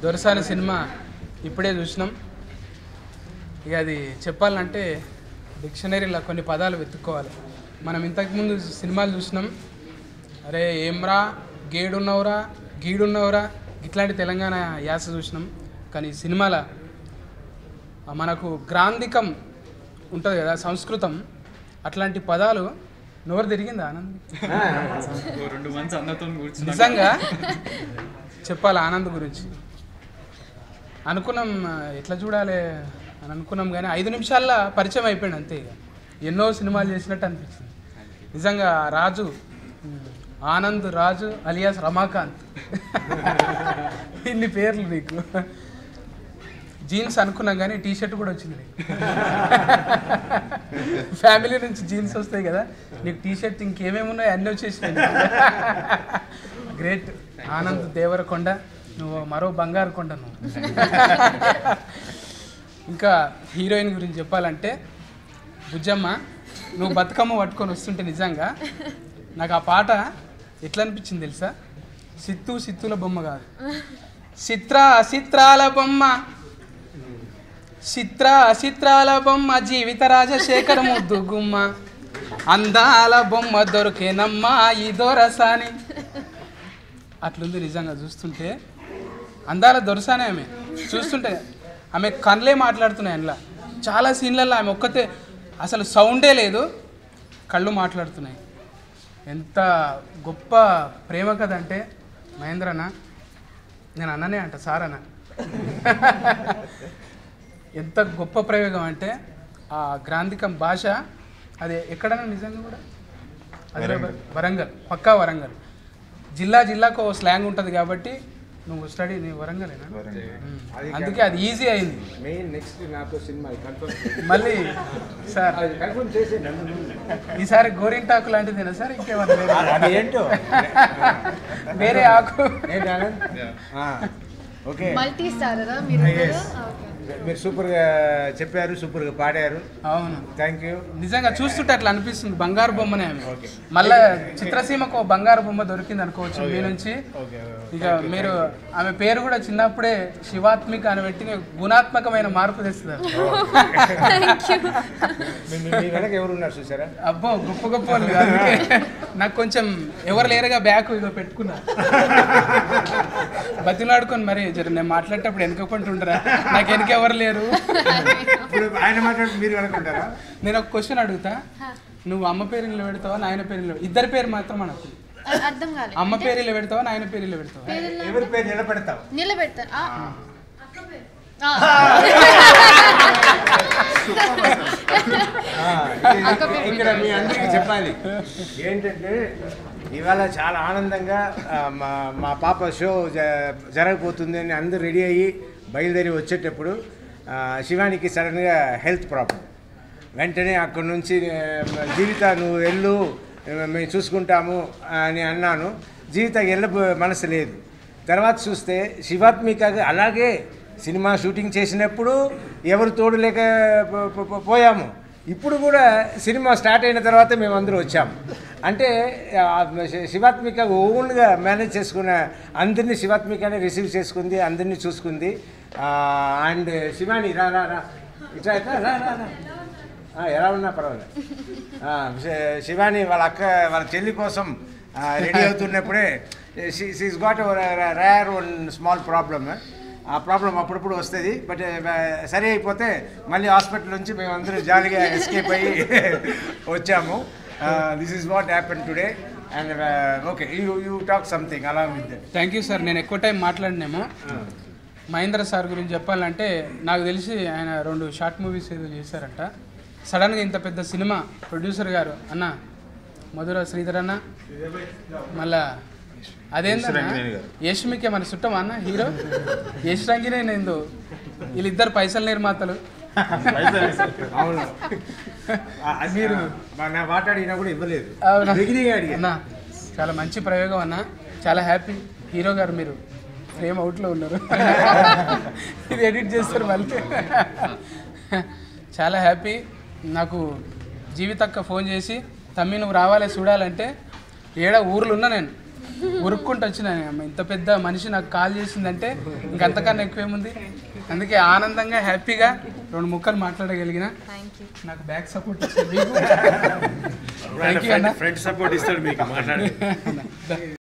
దొరసాని cinema ఇప్పుడే చూసినాం ఇక అది చెప్పాలంటే డిక్షనరీలో కొన్ని పదాలు వెతుక్కోవాలి మనం ఇంతకుముందు సినిమాలు చూసినాం అరే ఏమ్రా గేడున్నవరా గీడున్నవరా ఇట్లాంటి తెలంగాణ యాస చూసినాం కానీ ఈ సినిమాల మనకు గ్రాంధికం ఉంటుంది కదా సంస్కృతం అట్లాంటి పదాలు నోరు తిరిగిందా ఆనంద్ ఓ రెండు మంత్స్ అందరితో కూర్చున్నా నిజంగా చెప్పాలి ఆనంద్ గురించి అనుకున్నాం ఆ, ఎట్లా చూడాలి అని అనుకున్నాం కానీ ఐదు నిమిషాల్లో పరిచయం అయిపోయింది అంతే ఇక ఎన్నో సినిమాలు చేసినట్టు అనిపించింది నిజంగా రాజు ఉమ్, ఆనంద్ రాజు అలియాస్ రమాకాంత్ ఇన్ని పేర్లు నీకు జీన్స్ అనుకున్నాం కానీ టీ షర్ట్ కూడా వచ్చింది నీకు ఫ్యామిలీ నుంచి జీన్స్ వస్తాయి కదా నీకు టీ షర్ట్ ఇంకేమేమి ఉన్నాయో అన్నీ వచ్చేసినాయి గ్రేట్ ఆనంద్ దేవరకొండ నువ్వు మరో బంగారు కొండ నువ్వు ఇంకా హీరోయిన్ గురించి చెప్పాలంటే బుజ్జమ్మ నువ్వు బతుకమ్మ పట్టుకొని వస్తుంటే నిజంగా నాకు ఆ పాట ఎట్లా అనిపించింది తెలుసా సిత్తు సిత్తుల బొమ్మ కాదు చిత్ర చిత్రాల బొమ్మ చిత్ర చిత్రాల బొమ్మ జీవిత రాజశేఖర ముద్దు గుమ్మ అందాల బొమ్మ దొరికేనమ్మా ఈ దొరసాని అట్లుంది నిజంగా చూస్తుంటే అందాల దొరసానే ఆమె చూస్తుంటే ఆమె కళ్ళే మాట్లాడుతున్నాయి అందులో చాలా సీన్లలో ఆమె ఒక్కతే అసలు సౌండే లేదు కళ్ళు మాట్లాడుతున్నాయి ఎంత గొప్ప ప్రేమ కథ అంటే మహేంద్రన్న నేను అన్ననే అంట సార్ అన్న ఎంత గొప్ప ప్రయోగం అంటే ఆ గ్రాంధికం భాష అది ఎక్కడన్నా నిజంగా కూడా అదే వరంగల్ పక్కా వరంగల్ జిల్లా జిల్లాకు ఓ స్లాంగ్ ఉంటుంది కాబట్టి నువ్వు స్టడీ నీ వరంగలేనా ఉమ్. అందుకే అది ఈజీ అయింది మెయిన్ నెక్స్ట్ నాతో సినిమా కన్ఫర్మ్ మళ్ళీ సార్ కన్ఫర్మ్ చేసేయండి ఈసారి గోరింటాకు లాంటిదేనా సార్ ఇంకేమన్నా వేరే? అది ఏంటో వేరే ఆకు ఏంటి ఆనంద్ ఆ, ఓకే మల్టీ స్టారరా మీరు Yes. మీరు సూపర్గా చెప్పారు సూపర్గా పాడారు అవును థ్యాంక్ యూ నిజంగా చూస్తుంటే అట్లా అనిపిస్తుంది బంగారు బొమ్మనే ఆమె మళ్ళా చిత్రసీమకు ఓ బంగారు బొమ్మ దొరికింది అనుకోవచ్చు మీ నుంచి ఓకే ఇక మీరు ఆమె పేరు కూడా చిన్నప్పుడే శివాత్మిక అని పెట్టి గుణాత్మకమైన మార్పు తెస్తుంది మీ మీ వెనక ఎవరు ఉన్నారు చూసారా అబ్బో గొప్ప గొప్ప వాళ్ళు కాదు. అందుకే నాకు కొంచెం ఎవరు లేరుగా బ్యాక్ ఇదో పెట్టుకున్నా బతిలాడుకొని మరి జర నేను మాట్లాడేటప్పుడు వెనుకకుంటుంటారా నాకు వెనక ఎవరు లేరు ఇప్పుడు ఆయన మాట్లాడి మీరు వెనకుంటారా నేను ఒక క్వశ్చన్ అడుగుతా నువ్వు అమ్మ పేరు ఇలా పెడతావా నాయన పేరు ఇలా ఇద్దరి పేరు మాత్రం అనకు అర్థం కాలేదు అమ్మ పేరు ఇలా పెడతావా నాయన పేరు ఇలా పెడతావా ఎవరి పేరు నిలబెడతావు నిలబెడతారు ఆ. ఆ. ఆ, అక్క పేరు ఇక్కడ మీ అందరికీ చెప్పాలి ఏంటంటే ఇవాళ చాలా ఆనందంగా ఆ, మా మా పాప షో జ- జరగబోతుంది అని అందరూ రెడీ అయ్యి బయలుదేరి వచ్చేటప్పుడు ఆ, శివానికి సడన్గా హెల్త్ ప్రాబ్లం వెంటనే అక్కడి నుంచి ఆ, జీవిత నువ్వు వెళ్ళు మేము చూసుకుంటాము అని అన్నాను జీవిత వెళ్ళ మనసు లేదు తర్వాత చూస్తే శివాత్మికగా అలాగే సినిమా షూటింగ్ చేసినప్పుడు ఎవరు తోడు లేక పో- పో- పో- పోయాము ఇప్పుడు కూడా సినిమా స్టార్ట్ అయిన తర్వాత మేము అందరూ వచ్చాము అంటే ఆ, శి- శివాత్మిక ఓన్గా మేనేజ్ చేసుకున్న అందరినీ శివాత్మికనే రిసీవ్ చేసుకుంది అందరినీ చూసుకుంది అండ్ శివాని రా రా రా ఇట్లా ఇట్లా రా రా రా ఆ, ఎలా ఉన్నా పర్వాలేదు ఆ, శి- శివాని వాళ్ళ అక్క వాళ్ళ చెల్లి కోసం రెడీ అవుతున్నప్పుడే she's got rare one small problem ఆ ప్రాబ్లం అప్పుడప్పుడు వస్తుంది బట్ సరి అయిపోతే మళ్ళీ హాస్పిటల్ నుంచి మేము అందరూ జాలీగా ఎస్కేప్ అయ్యి వచ్చాము this is what happen today and okay you you talk something అలా విత్ థ్యాంక్ యూ సార్ నేను ఎక్కువ టైం మాట్లాడినేమో మహేంద్ర సార్ గురించి చెప్పాలంటే నాకు తెలిసి ఆయన రెండు షార్ట్ మూవీస్ ఏదో చేశారంట సడన్గా ఇంత పెద్ద సినిమా ప్రొడ్యూసర్ గారు అన్న మధుర శ్రీధర్ అన్న మళ్ళా అదేందన్న యష్మికే మన చుట్టమా అన్న హీరో యష్ రంగినే నేను వీళ్ళిద్దరు పైసల నిర్మాతలు అవును మీరు నా మాట్లాడినా కూడా ఇవ్వలేదు అవునా? బిగినింగ్ అడిగా అన్న చాలా మంచి ప్రయోగం అన్న చాలా హ్యాపీ హీరో గారు మీరు ఫ్రేమ్ అవుట్లో ఉన్నారు ఇది ఎడిట్ చేస్తారు మళ్ళీ చాలా హ్యాపీ నాకు జీవితక్క ఫోన్ చేసి తమ్మి నువ్వు రావాలి చూడాలంటే ఏడ ఊర్లో ఉన్నా నేను ఉరుక్కుంటూ వచ్చిన అమ్మ ఇంత పెద్ద మనిషి నాకు కాల్ చేసిందంటే ఇంకంతకన్నా ఎక్కువేముంది అందుకే ఆనందంగా హ్యాపీగా రెండు ముక్కలు మాట్లాడగలిగిన థ్యాంక్ యూ నాకు బ్యాక్ సపోర్ట్ ఇచ్చింది మీకు థ్యాంక్ యూ అన్న ఫ్రెండ్ సపోర్ట్ ఇస్తాడు మీకు మాట్లాడి